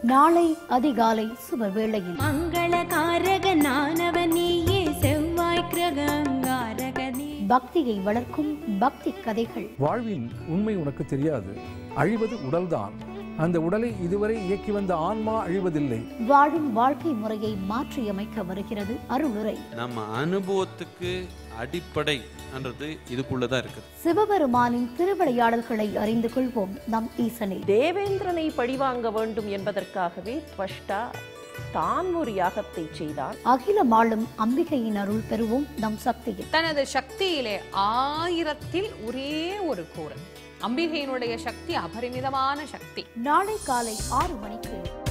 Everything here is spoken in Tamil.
நாளை அதிகாலை சுப வேளையில் மங்களகாரகனானவன் நீயே செவ்வாய் கிரகங்காரகனே பக்தியை வளர்க்கும் பக்தி கதைகள் வாழ்வின் உண்மை உனக்கு தெரியாது அழிவது உடல்தான் அந்த உடலை இதுவரை இயக்கி வந்த ஆன்மா அழிவதில்லை வாழும் வாழ்க்கை முறையை மாற்றியமைக்க வருகிறது அருளுரை நம்ம அனுபவத்துக்கு அடிப்படை என்றது இதுக்குள்ளதான் இருக்குது சிவபெருமானின் திருவிளையாடல்களை அறிந்து கொள்வோம் நம் ஈசனில் தேவேந்திரனை பழிவாங்க வேண்டும் என்பதற்காகவே துவஷ்டா தான் ஒரு யாகத்தை செய்தான் அகிலமாளும் அம்பிகையின் அருள் பெறுவோம் நம் சக்தியில் தனது சக்தியிலே ஆயிரத்தில் ஒரே ஒரு கூறு அம்பிகையினுடைய சக்தி அபரிமிதமான சக்தி நாளை காலை ஆறு மணிக்கு